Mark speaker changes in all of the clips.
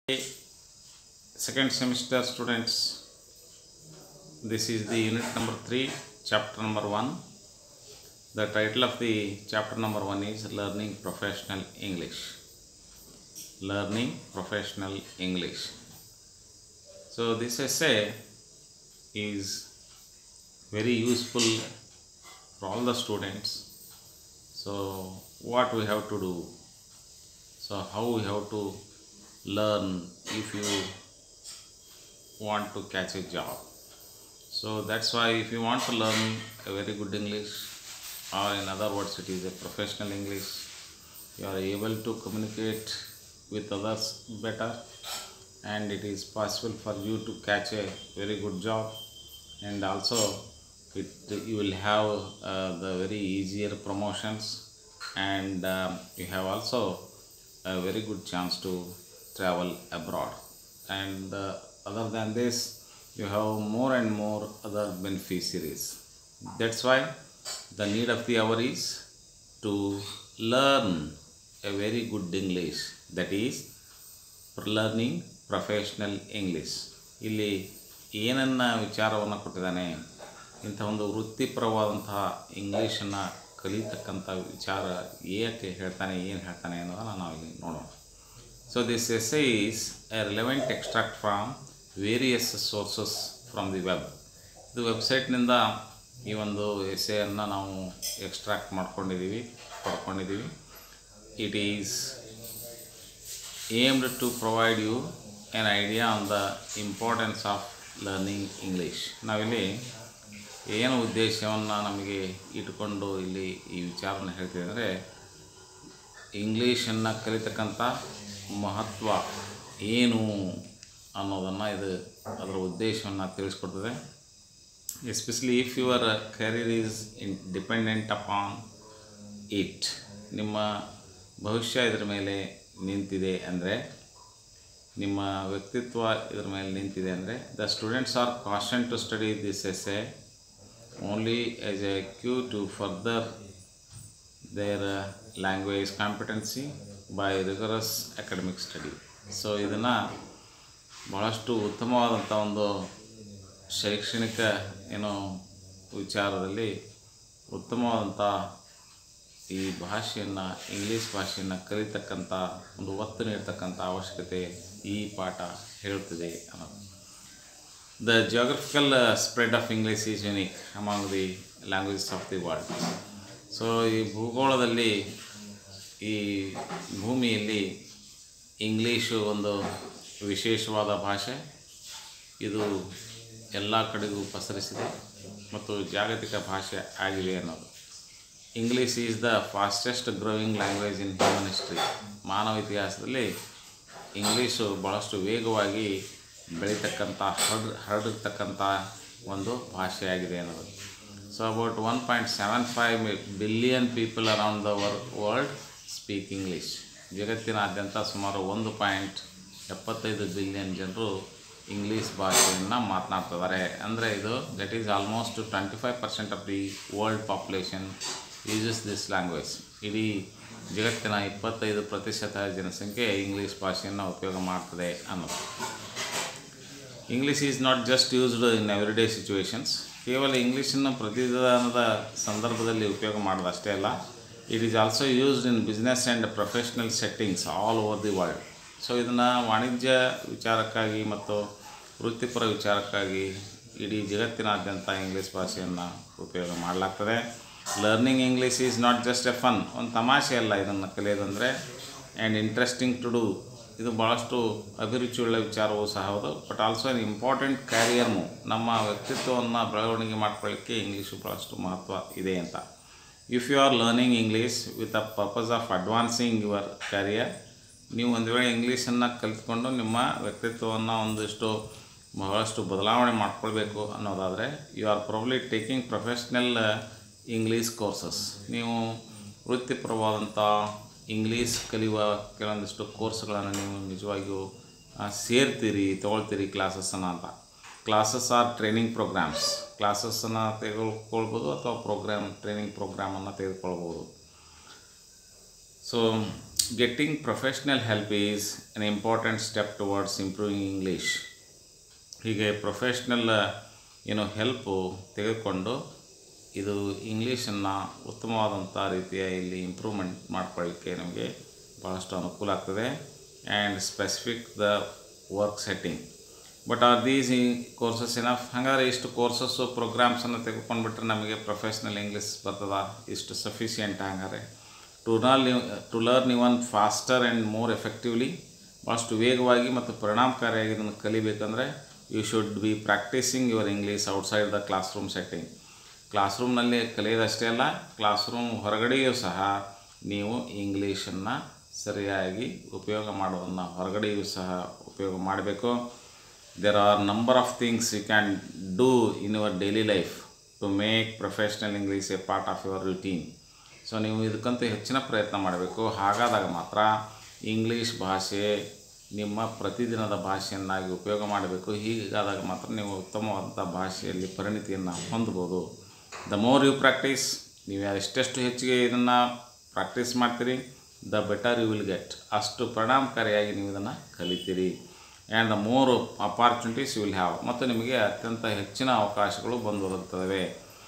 Speaker 1: second semester students this is the unit number 3 chapter number 1 the title of the chapter number 1 is learning professional english learning professional english so this essay is very useful for all the students so what we have to do so how we have to learn if you want to catch a job so that's why if you want to learn a very good english or in other words it is a professional english you are able to communicate with others better and it is possible for you to catch a very good job and also it you will have uh, the very easier promotions and um, you have also a very good chance to travel abroad and uh, other than this you have more and more other beneficiaries that's why the need of the hour is to learn a very good english that is learning professional English ಇಲ್ಲಿ ಏನನ್ನ ವಿಚಾರವನ್ನು ಕೊಟ್ಟಿದ್ದಾನೆ ಇಂಥ ಒಂದು ವೃತ್ತಿಪರವಾದಂತಹ ಇಂಗ್ಲೀಷನ್ನು ಕಲಿತಕ್ಕಂಥ ವಿಚಾರ ಏಕೆ ಹೇಳ್ತಾನೆ ಏನು ಹೇಳ್ತಾನೆ ಅನ್ನೋದನ್ನು ನಾವು ಇಲ್ಲಿ ನೋಡೋಣ so this essay is a relevant extract from various sources from the web ಇದು ವೆಬ್ಸೈಟ್ನಿಂದ ಈ ಒಂದು ಎಸ್ಸೆಯನ್ನು ನಾವು ಎಕ್ಸ್ಟ್ರಾಕ್ಟ್ ಮಾಡ್ಕೊಂಡಿದ್ದೀವಿ ಪಡ್ಕೊಂಡಿದ್ದೀವಿ it is aimed to provide you an idea on the importance of learning English. ನಾವಿಲ್ಲಿ ಏನು ಉದ್ದೇಶವನ್ನು ನಮಗೆ ಇಟ್ಕೊಂಡು ಇಲ್ಲಿ ಈ ವಿಚಾರವನ್ನು ಹೇಳ್ತೀವಿ ಅಂದರೆ ಇಂಗ್ಲೀಷನ್ನು ಕಲಿತಕ್ಕಂಥ ಮಹತ್ವ ಏನು ಅನ್ನೋದನ್ನು ಇದು ಅದರ ಉದ್ದೇಶವನ್ನು ತಿಳಿಸ್ಕೊಡ್ತದೆ especially if your career is in dependent upon it ನಿಮ್ಮ ಭವಿಷ್ಯ ಇದರ ಮೇಲೆ ನಿಂತಿದೆ ಅಂದರೆ ನಿಮ್ಮ ವ್ಯಕ್ತಿತ್ವ ಇದರ ಮೇಲೆ ನಿಂತಿದೆ ಅಂದರೆ the students are constant to study this essay only as a cue to further their language competency by rigorous academic study so ಇದನ್ನು ಭಾಳಷ್ಟು ಉತ್ತಮವಾದಂಥ ಒಂದು ಶೈಕ್ಷಣಿಕ ಏನೋ ವಿಚಾರದಲ್ಲಿ ಉತ್ತಮವಾದಂಥ ಈ ಭಾಷೆಯನ್ನು ಇಂಗ್ಲೀಷ್ ಭಾಷೆಯನ್ನು ಕಲಿತಕ್ಕಂಥ ಒಂದು ಒತ್ತು ನೀಡ್ತಕ್ಕಂಥ ಅವಶ್ಯಕತೆ ಈ ಪಾಠ ಹೇಳ್ತಿದೆ ಅನ್ನೋದು the geographical spread of English is unique among the languages of the world so ಈ ಭೂಗೋಳದಲ್ಲಿ ಈ ಭೂಮಿಯಲ್ಲಿ ಇಂಗ್ಲೀಷು ಒಂದು ವಿಶೇಷವಾದ ಭಾಷೆ ಇದು ಎಲ್ಲ ಕಡೆಗೂ ಪಸರಿಸಿದೆ ಮತ್ತು ಜಾಗತಿಕ ಭಾಷೆ ಆಗಿದೆ ಅನ್ನೋದು English is the fastest growing language in human history ಮಾನವ ಇತಿಹಾಸದಲ್ಲಿ ಇಂಗ್ಲೀಷು ಭಾಳಷ್ಟು ವೇಗವಾಗಿ ಬೆಳೀತಕ್ಕಂಥ ಹರಡ್ ಹರಡಿರ್ತಕ್ಕಂಥ ಒಂದು ಭಾಷೆಯಾಗಿದೆ ಅನ್ನೋದು so about one point seven five billion people around the ವರ್ ವರ್ಲ್ಡ್ ಸ್ಪೀಕ್ ಇಂಗ್ಲೀಷ್ ಜಗತ್ತಿನಾದ್ಯಂತ ಸುಮಾರು ಒಂದು ಪಾಯಿಂಟ್ ಎಪ್ಪತ್ತೈದು ಬಿಲಿಯನ್ ಜನರು ಇಂಗ್ಲೀಷ್ ಭಾಷೆಯನ್ನು ಮಾತನಾಡ್ತಿದ್ದಾರೆ ಅಂದರೆ ಇದು that is almost twenty five percent of the world population uses this language ಇಡೀ ಜಗತ್ತಿನ ಇಪ್ಪತ್ತೈದು ಪ್ರತಿಶತ ಜನಸಂಖ್ಯೆ ಇಂಗ್ಲೀಷ್ ಭಾಷೆಯನ್ನು ಉಪಯೋಗ ಮಾಡ್ತದೆ ಅನ್ನೋದು English is not just used in everyday situations ಕೇವಲ ಇಂಗ್ಲೀಷನ್ನು ಪ್ರತಿದಿನದ ಸಂದರ್ಭದಲ್ಲಿ ಉಪಯೋಗ ಮಾಡೋದು ಅಷ್ಟೇ ಅಲ್ಲ it is also used in business and professional settings all over the world so ಇದನ್ನು ವಾಣಿಜ್ಯ ವಿಚಾರಕ್ಕಾಗಿ ಮತ್ತು ವೃತ್ತಿಪರ ವಿಚಾರಕ್ಕಾಗಿ ಇಡೀ ಜಗತ್ತಿನಾದ್ಯಂತ ಇಂಗ್ಲೀಷ್ ಭಾಷೆಯನ್ನು ಉಪಯೋಗ ಮಾಡಲಾಗ್ತದೆ learning English is not just a fun ಒಂದು ತಮಾಷೆ ಅಲ್ಲ ಇದನ್ನು ಕಲಿಯೋದಂದರೆ ಆ್ಯಂಡ್ ಇಂಟ್ರೆಸ್ಟಿಂಗ್ ಟು ಡೂ ಇದು ಭಾಳಷ್ಟು ಅಭಿರುಚಿಯುಳ್ಳ ವಿಚಾರವೂ ಸಹ ಹೌದು but also an important career move ನಮ್ಮ ವ್ಯಕ್ತಿತ್ವವನ್ನು ಬೆಳವಣಿಗೆ ಮಾಡ್ಕೊಳ್ಳಿಕ್ಕೆ ಇಂಗ್ಲೀಷು ಭಾಳಷ್ಟು ಮಹತ್ವ ಇದೆ ಅಂತ if you are learning English with a purpose of advancing your career ನೀವು ಒಂದು ವೇಳೆ ಇಂಗ್ಲೀಷನ್ನು ಕಲಿತ್ಕೊಂಡು ನಿಮ್ಮ ವ್ಯಕ್ತಿತ್ವವನ್ನು ಒಂದಿಷ್ಟು ಬಹಳಷ್ಟು ಬದಲಾವಣೆ ಮಾಡ್ಕೊಳ್ಬೇಕು ಅನ್ನೋದಾದರೆ you are probably taking professional English courses ನೀವು ವೃತ್ತಿಪರವಾದಂಥ ಇಂಗ್ಲೀಷ್ ಕಲಿಯುವ ಕೆಲವೊಂದಿಷ್ಟು ಕೋರ್ಸ್ಗಳನ್ನು ನೀವು ನಿಜವಾಗಿಯೂ ಆ, ಸೇರ್ತೀರಿ ತೊಗೊಳ್ತೀರಿ ಕ್ಲಾಸಸ್ಸನ್ನು ಅಂತ ಕ್ಲಾಸಸ್ ಆರ್ ಟ್ರೈನಿಂಗ್ ಪ್ರೋಗ್ರಾಮ್ಸ್ ಕ್ಲಾಸಸ್ಸನ್ನು ತೆಗೆದುಕೊಳ್ಬೋದು ಅಥವಾ ಪ್ರೋಗ್ರಾಮ್ ಟ್ರೈನಿಂಗ್ ಪ್ರೋಗ್ರಾಮನ್ನು ತೆಗೆದುಕೊಳ್ಬೋದು so getting professional help is an important step towards improving English ಹೀಗೆ ಪ್ರೊಫೆಷ್ನಲ್ ಏನು ಹೆಲ್ಪು ತೆಗೆದುಕೊಂಡು ಇದು ಇಂಗ್ಲೀಷನ್ನು ಉತ್ತಮವಾದಂಥ ರೀತಿಯ ಇಲ್ಲಿ ಇಂಪ್ರೂವ್ಮೆಂಟ್ ಮಾಡ್ಕೊಳ್ಳಿಕ್ಕೆ ನಮಗೆ ಭಾಳಷ್ಟು ಅನುಕೂಲ ಆಗ್ತದೆ and specific the work setting but are these ಈ ಕೋರ್ಸಸ್ ಇನಫ್ ಹಾಗಾದ್ರೆ ಇಷ್ಟು ಕೋರ್ಸಸ್ಸು ಪ್ರೋಗ್ರಾಮ್ಸನ್ನು ತೆಗೆದುಕೊಂಡ್ಬಿಟ್ರೆ ನಮಗೆ ಪ್ರೊಫೆಷ್ನಲ್ ಇಂಗ್ಲೀಷ್ ಬರ್ತದ ಇಷ್ಟು ಸಫಿಷಿಯೆಂಟ್ ಹಂಗಾರೆ to learn to learn even faster and more effectively ಭಾಳಷ್ಟು ವೇಗವಾಗಿ ಮತ್ತು ಪರಿಣಾಮಕಾರಿಯಾಗಿ ಇದನ್ನು ಕಲಿಬೇಕಂದ್ರೆ you should be practicing your English outside the classroom setting class ರೂಮ್ನಲ್ಲಿ ಕಲಿಯೋದಷ್ಟೇ ಅಲ್ಲ ಕ್ಲಾಸ್ ರೂಮ್ ಹೊರಗಡೆಯೂ ಸಹ ನೀವು ಇಂಗ್ಲೀಷನ್ನು ಸರಿಯಾಗಿ ಉಪಯೋಗ ಮಾಡೋದನ್ನು ಹೊರಗಡೆಯೂ ಸಹ ಉಪಯೋಗ ಮಾಡಬೇಕು there are number of things you can do in your daily life to make professional English a part of your routine so ನೀವು ಇದಕ್ಕಂತೂ ಹೆಚ್ಚಿನ ಪ್ರಯತ್ನ ಮಾಡಬೇಕು ಹಾಗಾದಾಗ ಮಾತ್ರ ಇಂಗ್ಲೀಷ್ ಭಾಷೆ ನಿಮ್ಮ ಪ್ರತಿದಿನದ ಭಾಷೆಯನ್ನಾಗಿ ಉಪಯೋಗ ಮಾಡಬೇಕು ಹೀಗಾದಾಗ ಮಾತ್ರ ನೀವು ಉತ್ತಮವಾದಂಥ ಭಾಷೆಯಲ್ಲಿ ಪರಿಣಿತಿಯನ್ನು ಹೊಂದ್ಬೋದು ದ ಮೋರ್ ಯು ಪ್ರಾಕ್ಟೀಸ್ ನೀವು ಎಷ್ಟೆಷ್ಟು ಹೆಚ್ಚಿಗೆ ಇದನ್ನು ಪ್ರಾಕ್ಟೀಸ್ ಮಾಡ್ತೀರಿ the better you will get ಅಷ್ಟು ಪರಿಣಾಮಕಾರಿಯಾಗಿ ನೀವು ಇದನ್ನು ಕಲಿತೀರಿ and the more opportunities you will have ಮತ್ತು ನಿಮಗೆ ಅತ್ಯಂತ ಹೆಚ್ಚಿನ ಅವಕಾಶಗಳು ಬಂದು ಒದಗುತ್ತವೆ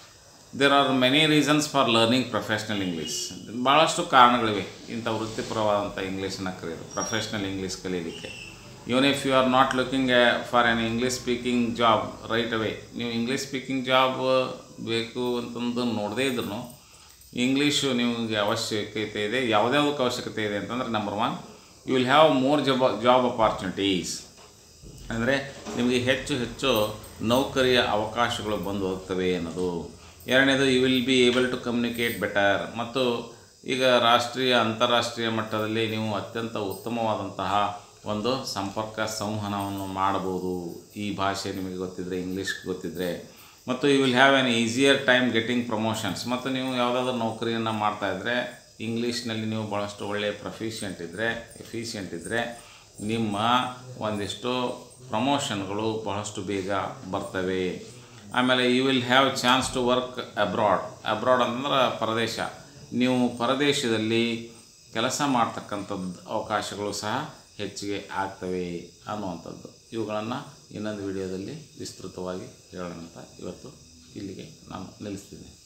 Speaker 1: there are many reasons for learning professional English ಭಾಳಷ್ಟು ಕಾರಣಗಳಿವೆ ಇಂಥ ವೃತ್ತಿಪರವಾದಂಥ ಇಂಗ್ಲೀಷನ್ನು ಕಲಿಯೋದು ಪ್ರೊಫೆಷ್ನಲ್ ಇಂಗ್ಲೀಷ್ ಕಲೀಲಿಕ್ಕೆ even if you are not looking for an English speaking job right ಅವೇ ನೀವು ಇಂಗ್ಲೀಷ್ ಸ್ಪೀಕಿಂಗ್ ಜಾಬ್ ಬೇಕು ಅಂತಂದು ನೋಡದೇ ಇದ್ರೂ ಇಂಗ್ಲೀಷು ನಿಮಗೆ ಅವಶ್ಯಕತೆ ಇದೆ ಯಾವುದ್ಯಾವುದಕ್ಕೆ ಅವಶ್ಯಕತೆ ಇದೆ ಅಂತಂದರೆ number one you will have more job job opportunities ಅಂದರೆ ನಿಮಗೆ ಹೆಚ್ಚು ಹೆಚ್ಚು ನೌಕರಿಯ ಅವಕಾಶಗಳು ಬಂದು ಹೋಗ್ತವೆ ಅನ್ನೋದು ಎರಡನೇದು you will be able to communicate better ಮತ್ತು ಈಗ ರಾಷ್ಟ್ರೀಯ ಅಂತಾರಾಷ್ಟ್ರೀಯ ಮಟ್ಟದಲ್ಲಿ ನೀವು ಅತ್ಯಂತ ಉತ್ತಮವಾದಂತಹ ಒಂದು ಸಂಪರ್ಕ ಸಂವಹನವನ್ನು ಮಾಡ್ಬೋದು ಈ ಭಾಷೆ ನಿಮಗೆ ಗೊತ್ತಿದ್ದರೆ ಇಂಗ್ಲೀಷ್ ಗೊತ್ತಿದ್ದರೆ ಮತ್ತು you will have an easier time getting promotions ಮತ್ತು ನೀವು ಯಾವುದಾದ್ರೂ ನೌಕರಿಯನ್ನು ಮಾಡ್ತಾಯಿದ್ರೆ ಇಂಗ್ಲೀಷ್ನಲ್ಲಿ ನೀವು ಭಾಳಷ್ಟು ಒಳ್ಳೆಯ ಪ್ರೊಫಿಷಿಯೆಂಟ್ ಇದ್ದರೆ ಎಫಿಷಿಯೆಂಟ್ ಇದ್ದರೆ ನಿಮ್ಮ ಒಂದಿಷ್ಟು ಪ್ರಮೋಷನ್ಗಳು ಬಹಳಷ್ಟು ಬೇಗ ಬರ್ತವೆ ಆಮೇಲೆ you will have chance to work abroad abroad ಅಂತಂದ್ರೆ ಪರದೇಶ ನೀವು ಪರದೇಶದಲ್ಲಿ ಕೆಲಸ ಮಾಡ್ತಕ್ಕಂಥದ್ದು ಅವಕಾಶಗಳು ಸಹ ಹೆಚ್ಚಿಗೆ ಆಗ್ತವೆ ಅನ್ನುವಂಥದ್ದು ಇವುಗಳನ್ನು ಇನ್ನೊಂದು ವಿಡಿಯೋದಲ್ಲಿ ವಿಸ್ತೃತವಾಗಿ ಹೇಳೋಣ ಅಂತ ಇವತ್ತು ಇಲ್ಲಿಗೆ ನಾನು ನಿಲ್ಲಿಸ್ತೀನಿ